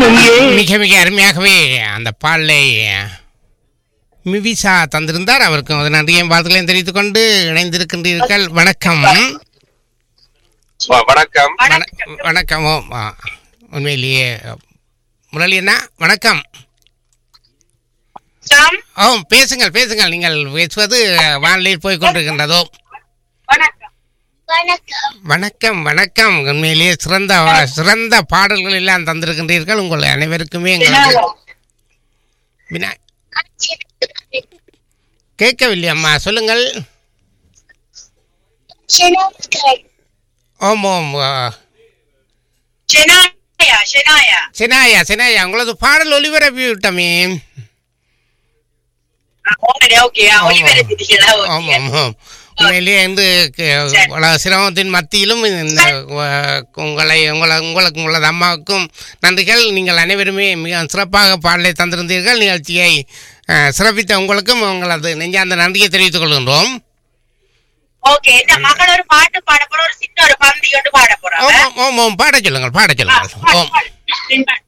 இன்னும் ஏன் மிக மிக அருமையாகவே அந்த பாலை மிவிசா தந்திருந்தார் அவருக்கும் அது நன்றியும் வாழ்த்துக்களையும் தெரிவித்துக் கொண்டு இணைந்திருக்கின்றீர்கள் வணக்கம் வ- வணக்கம் வண- வணக்கம் ஓ, ஆ, உண்மையிலேயே முரளி அண்ணா வணக்கம் சாம் ஓ பேசுங்கள் பேசுங்கள் நீங்கள் பேசுவது வானிலையில் போய் கொண்டிருக்கின்றதோ வணக்கம் வணக்கம் வணக்கம் உண்மையிலேயே சிறந்த சிறந்த பாடல்கள் எல்லாம் தந்திருக்கின்றீர்கள் உங்கள் அனைவருக்குமே எங்களது வினா கேட்கவில்லை அம்மா சொல்லுங்கள் ஓம் ஓம் ஆ, ஷெனாயா ஷெனாயா சினாயா சினாயா உங்களது பாடல் ஒளிபரப்பி விட்டமே ஓகே ஓகே ஒளிபரப்பிட்டீங்களா ஆமாம் ஓகே ஆமாம் உண்மையிலேயே வந்து க- இவ்வளவு சிரமத்தின் மத்தியிலும் இந்த அஹ், உங்களை உங்களை உங்களுக்கு உங்களது அம்மாவுக்கும் நன்றிகள் நீங்கள் அனைவருமே மிக சிறப்பாக பாடலை தந்திருந்தீர்கள் நிகழ்ச்சியை அஹ், சிறப்பித்த உங்களுக்கும் உங்களது நெஞ்சார்ந்த நன்றியை தெரிவித்துக் கொள்கின்றோம் ஓகே இந்த மகள் ஒரு பாட்டு பாட போற ஒரு சின்ன ஒரு பந்தி கொண்டு பாட போறாங்க ஓம் ஓம் ஓம் பாட சொல்லுங்கள் பாட சொல்லுங்கள் ஓம் பாடு.